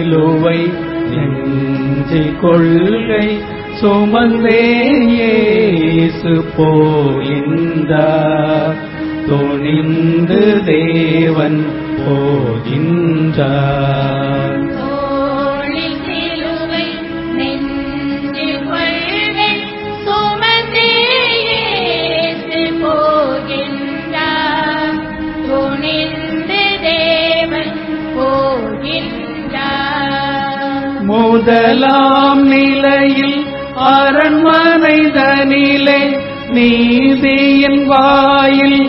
சிலுவை நெஞ்சி கொள்கை சுமந்தே இயேசு போகின்றார் துணிந்து தேவன் போகின்றார் தோளில் சிலுவை நெஞ்சில் கொள்கை சுமந்தே இயேசு போகின்றார். துணிந்து தேவன் போகின்றார். முதலாம் நிலையில் அரண்மனை தனிலே நீதியின் வாயில்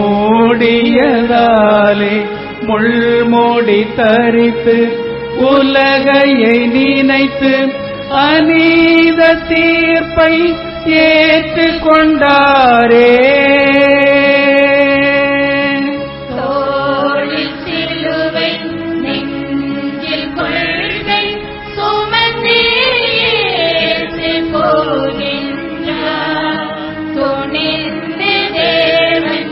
மூடியதாலே முள்மூடி தரித்து உலகையை நினைத்து அநீத தீர்ப்பை ஏற்றுக்கொண்டாரே தோளில் சிலுவை நெஞ்சில் கொள்கை சுமந்தே இயேசு போகின்றார். துணிந்து தேவன்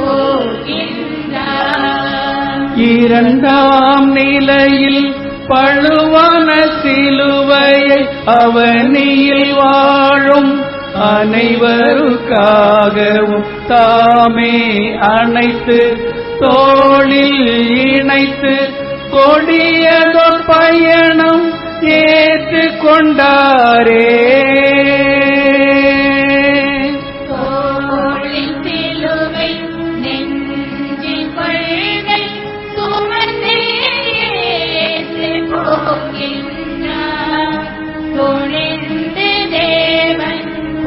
போகின்றார். இரண்டாம் நிலையில் பழுவான சிலுவையை அவனியில் வாழும் அனைவருக்காகவும் தாமே அணைத்து தோளில் இணைத்து கொடியதொர் பயணம் ஏற்றுக்கொண்டாரே தோளில் சிலுவை நெஞ்சில் கொள்கை சுமந்தே இயேசு போகின்றார். துணிந்து தேவன்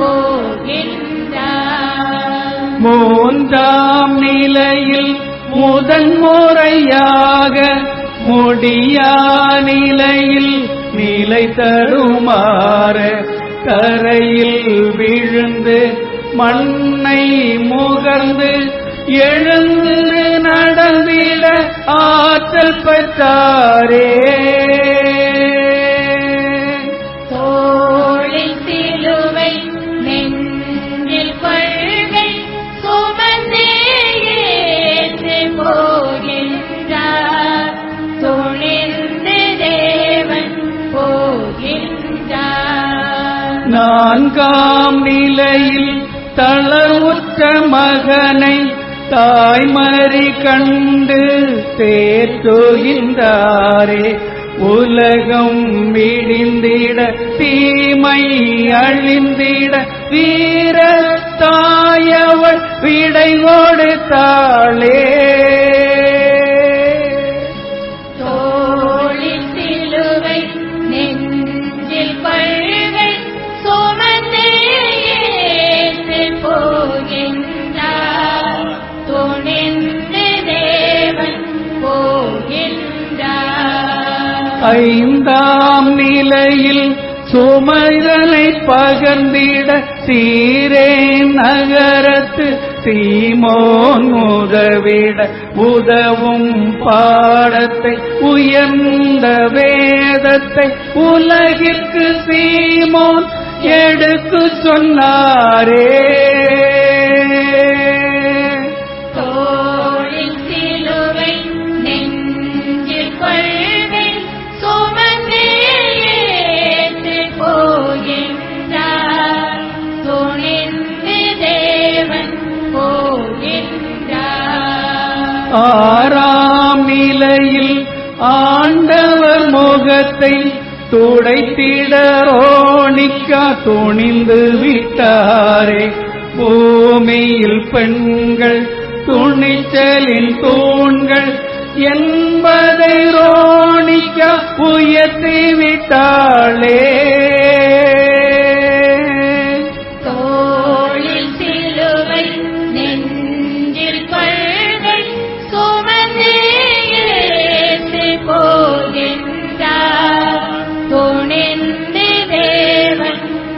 போகின்றார். மூன்றாம் நிலையில் முதன் முறையாக முடியா நிலையில் நிலை தருமாற கரையில் விழுந்து மண்ணை முகர்ந்து எழுந்து நடந்திட ஆற்றல் பெற்றாரே தோளில் சிலுவை நெஞ்சில் கொள்கை சுமந்தே இயேசு போகின்றார். துணிந்து தேவன் போகின்றார். நான்காம் நிலையில் தளர்வுற்ற மகனை தாய்மறி கண்டு தேற்றுகின்றாரே உலகம் விடிந்திட தீமை அழிந்திட வீர தாயவள் விடை கொடுத்தாளே தோளில் சிலுவை நெஞ்சில் கொள்கை சுமந்தே இயேசு போகின்றார். துணிந்து தேவன் போகின்றார். ஐந்தாம் நிலையில் சுமைதலை பகர்ந்திட சீரே நகரத்து சீமோன் உதவிட உதவும் பாடத்தை உயர்ந்த வேதத்தை உலகிற்கு சீமோன் எடுத்து சொன்னாரே தோளில் சிலுவை நெஞ்சில் கொள்கை சுமந்தே இயேசு போகின்றார். துணிந்து தேவன் போகின்றார். ஆறாம் நிலையில் ஆண்டவர் முகத்தை துடைத்திட ரோணிக்கா துணிந்து விட்டாரே பூமியில் பெண்கள் துணிச்சலின் தூண்கள் என்பதை ரோணிக்கா உயர்த்தி விட்டாளே தோளில் சிலுவை நெஞ்சில் கொள்கை சுமந்தே இயேசு போகின்றார். துணிந்து தேவன்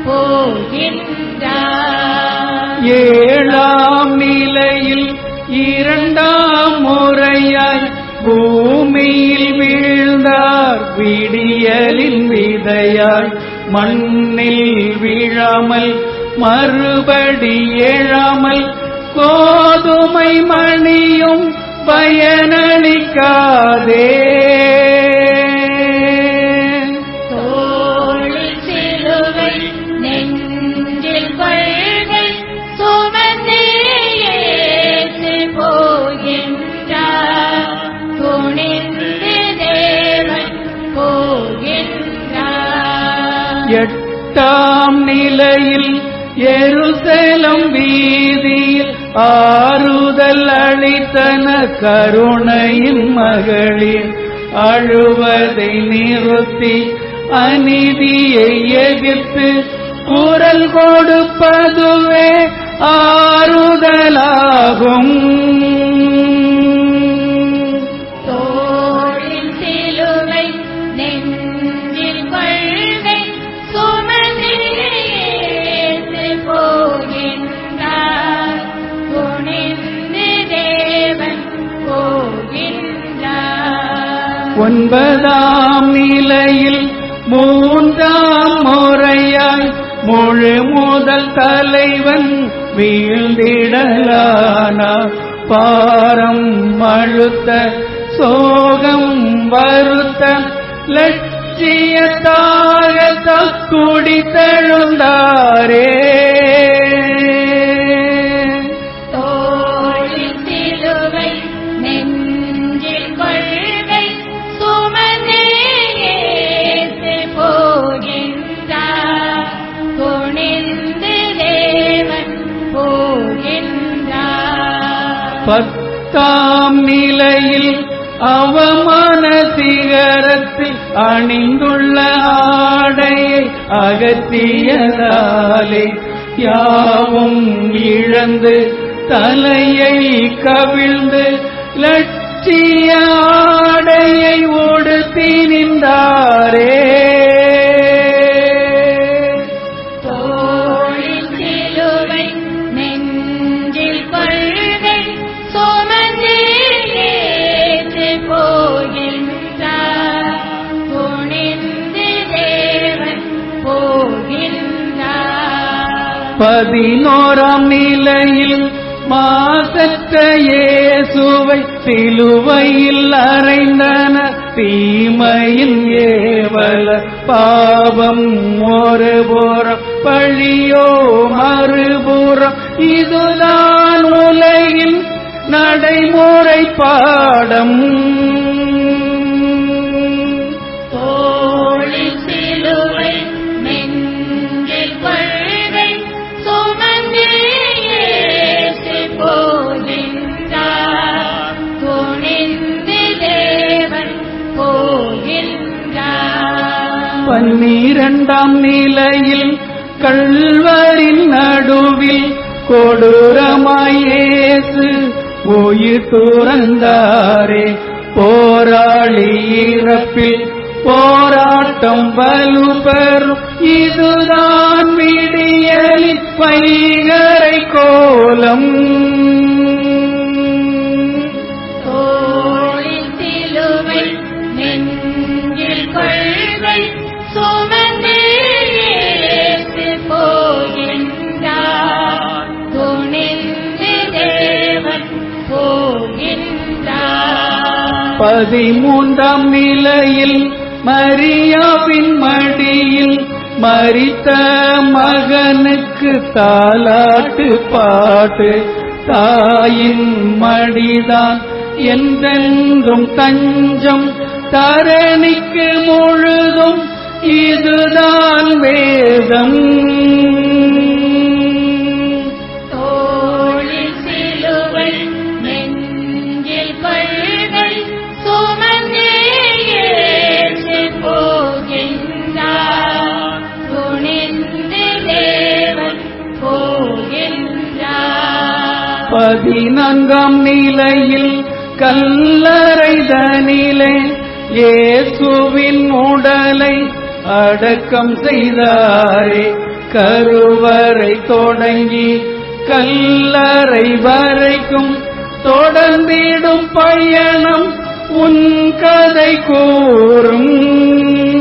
போகின்றார். ஏழாம் நிலையில் இரண்டாம் முறையாய் பூமியில் வீழ்ந்தார் விடியலின் விதையாய் மண்ணில் வீழாமல் மறுபடி எழாமல் கோதுமை மணியும் பயனளிக்காதே மூன்றாம் நிலையில் எருசலம் வீதியில் ஆறுதல் அளித்தன கருணையின் மகளிர் அழுவதை நிறுத்தி அநீதியை எதிர்த்து குரல் கொடுப்பதுவே ஆறுதலாகும் தோளில் சிலுவை நெஞ்சில் கொள்கை சுமந்திரேசு போகின்றார் துணிந்து தேவன் போகின்றார் ஒன்பதாம் நிலையில் மூன்றாம் முறையாய் முழு முதல் தலைவன் வீழ்ந்திடலானா பாரம் அழுத்த சோகம் வருத்த லட்சியத்தாக தக்குடி தழுந்தாரே தோளில் சிலுவை நெஞ்சில் கொள்கை சுமந்தேசு போகின்றார் துணிந்து தேவன் போகின்றார் பத்தாம் நிலையில் அவமான சிகரத்தில் அணிந்துள்ள ஆடையை அகற்றியதாலே யாவும் இழந்து தலையை கவிழ்ந்து லட்சிய ஆடையை உடுத்தி நின்றாரே தோளில் சிலுவை நெஞ்சில் கொள்கை சுமந்தேசு போகின்றார் துணிந்து தேவன் போகின்றார் பதினோராம் நிலையில் மாசற்ற இயேசுவை சிலுவையில் அறைந்தன தீமையின் ஏவல பாவம் ஒரு புறம் பழியோ மறுபுறம் இதுதான் உலகின் நடைமுறை பாடம் தோளில் சிலுவை நெஞ்சில் கொள்கை சுமந்தேசு போகின்றார் துணிந்து தேவன் போகின்றார் பன்னிரண்டாம் நிலையில் கள்வரின் நடுவில் கொடூரமாயேசு உயிர் துறந்தாரே போராளி இறப்பில் போராட்டம் வலுப்பெறும் இதுதான் விடியலில் பைகரை கோலம் தோளில் சிலுவை நெஞ்சில் கொள்கை சுமந்தேசு போகின்றார் துணிந்து தேவன் போகின்றார் பதிமூன்றாம் நிலையில் மரியாவின் மடியில் மரித்த மகனுக்கு தாலாட்டு பாட்டு தாயின் மடிதான் என்றென்றும் தஞ்சம் தரணிக்கு முழுதும் இதுதான் வேதம் தோளில் சிலுவை நெஞ்சில் கொள்கை சுமந்தேசு போகின்றார் துணிந்து தேவன் போகின்றார் பதினான்காம் நிலையில் கல்லறைதனிலே இயேசுவின் உடலை அடக்கம் செய்தாரே கருவறை தொடங்கி கல்லறை வரைக்கும் தொடர்ந்திடும் பயணம் உன் கதை கூறும்